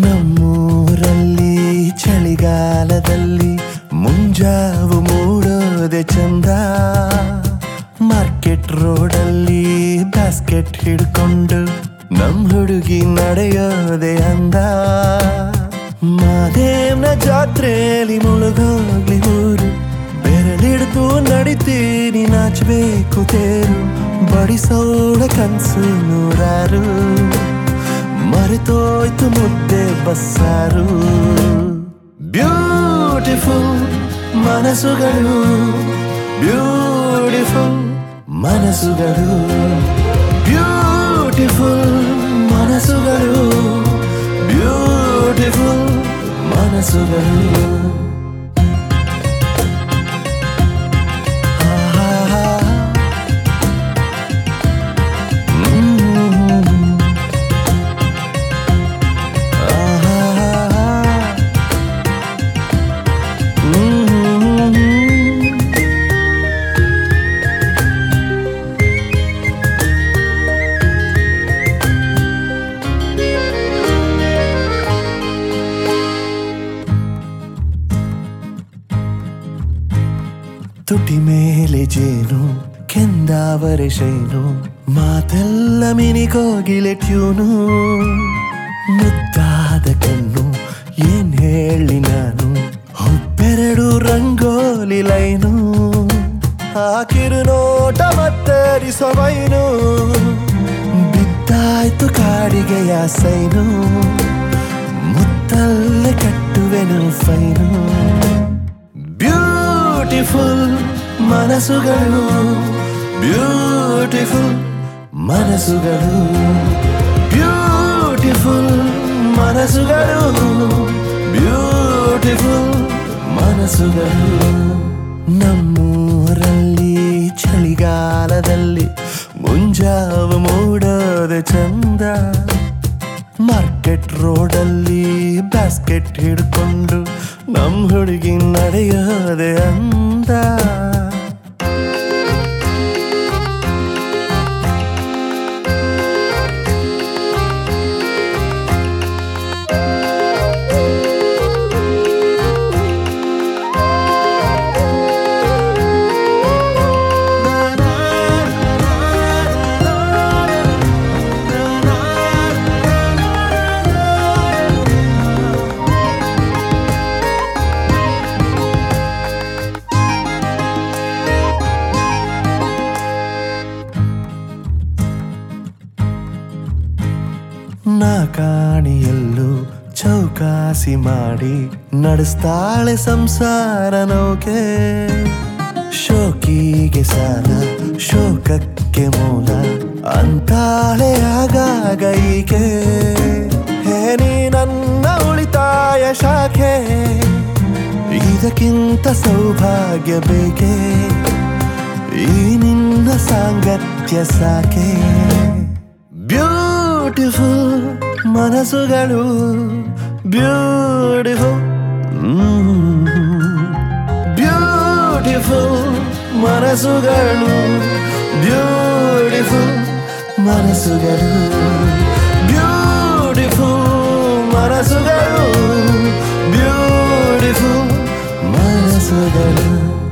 ನಮ್ಮೂರಲ್ಲಿ ಚಳಿಗಾಲದಲ್ಲಿ ಮುಂಜಾವು ಮೂಡೋದೆ ಚಂದ ಮಾರ್ಕೆಟ್ ರೋಡಲ್ಲಿ ಬಾಸ್ಕೆಟ್ ಹಿಡ್ಕೊಂಡು ನಮ್ ಹುಡುಗಿ ನಡೆಯೋದೆ ಅಂದ ಮಾದೇವ್ನ ಜಾತ್ರೆಯಲ್ಲಿ ಮುಳುಗೋಗ್ಲಿ ಊರು ಬೆರಳಿಡ್ದು ನಡಿತೀನಿ ನಾಚಬೇಕು ತೇರು ಬಡಿಸೋಳ ಕನ್ಸು ನೂರಾರು ಮರೆತೋಯ್ತು ಮುದ್ದೆ ಬಸ್ಸಾರು ಬ್ಯೂಟಿಫುಲ್ ಮನಸ್ಸುಗಳು ಬ್ಯೂಟಿಫುಲ್ ಮನಸ್ಸುಗಳು ಬ್ಯೂಟಿಫುಲ್ ಮನಸ್ಸುಗಳು ಬ್ಯೂಟಿಫುಲ್ ಮನಸ್ಸುಗಳು ಆಹಾ. ಹ್ಮ್. ಆಹಾ. ಹ್ಮ್. ತುಟಿ ಮೇಲೆ ಜೇನು ಕೆಂದಾವರೆ ಶೈನು ಮಾತೆಲ್ಲ ಮಿನಿಗೋಗಿಲೆ ಟ್ಯೂನು ಮುದ್ದಾದ ಕಣ್ಣು ಏನ್ ಹೇಳಿ ನಾನು ಹುಬ್ಬೆರಡು ರಂಗೋಲಿ ಲೈನು ಹಾಕಿರು ನೋಟ ಮತ್ತರಿಸೋ ವೈನು ಬಿದ್ದಾಯ್ತು ಕಾಡಿಗೆಯ ಸೈನು ಮುತ್ತಲ್ಲೇ ಕಟ್ಟುವೆನು ಫೈನು ಬ್ಯೂಟಿಫುಲ್ ಮನಸ್ಸುಗಳು ಬ್ಯೂಟಿಫುಲ್ ಮನಸ್ಸುಗಳು ಬ್ಯೂಟಿಫುಲ್ ಮನಸ್ಸುಗಳು ಬ್ಯೂಟಿಫುಲ್ ಮನಸ್ಸುಗಳು ನಮ್ಮೂರಲ್ಲಿ ಚಳಿಗಾಲದಲ್ಲಿ ಮುಂಜಾವು ಮೂಡೋದೆ ಚಂದ ಮಾರ್ಕೆಟ್ ರೋಡಲ್ಲಿ ಬಾಸ್ಕೆಟ್ ಹಿಡ್ಕೊಂಡು ನಮ್ ಹುಡುಗಿ ನಡೆಯೋದೆ ಅಂದ ನಾ ಕಾಣಿಯಲ್ಲೂ ಚೌಕಾಸಿ ಮಾಡಿ ನಡೆಸ್ತಾಳೆ ಸಂಸಾರ ನೌಕೆ ಶೋಕಿಗೆ ಸಾಲ ಶೋಕಕ್ಕೆ ಮೂಲ ಅಂತಾಳೆ ಆಗಾಗ ಈಕೆ ಹೇ ನೀ ನನ್ನ ಉಳಿತಾಯ ಶಾಖೆ ಇದಕ್ಕಿಂತ ಸೌಭಾಗ್ಯ ಬೇಕೆ ಈ ನಿನ್ನ ಸಾಂಗತ್ಯ ಸಾಕೆ ಬ್ಯೂಟಿಫುಲ್ ಮನಸ್ಸುಗಳು ಬ್ಯೂಟಿಫುಲ್ ಬ್ಯೂಟಿಫುಲ್ ಮನಸ್ಸುಗಳು ಬ್ಯೂಟಿಫುಲ್ ಮನಸ್ಸುಗಳು ಬ್ಯೂಟಿಫುಲ್ ಮನಸ್ಸುಗಳು ಬ್ಯೂಟಿಫುಲ್ ಮನಸ್ಸುಗಳು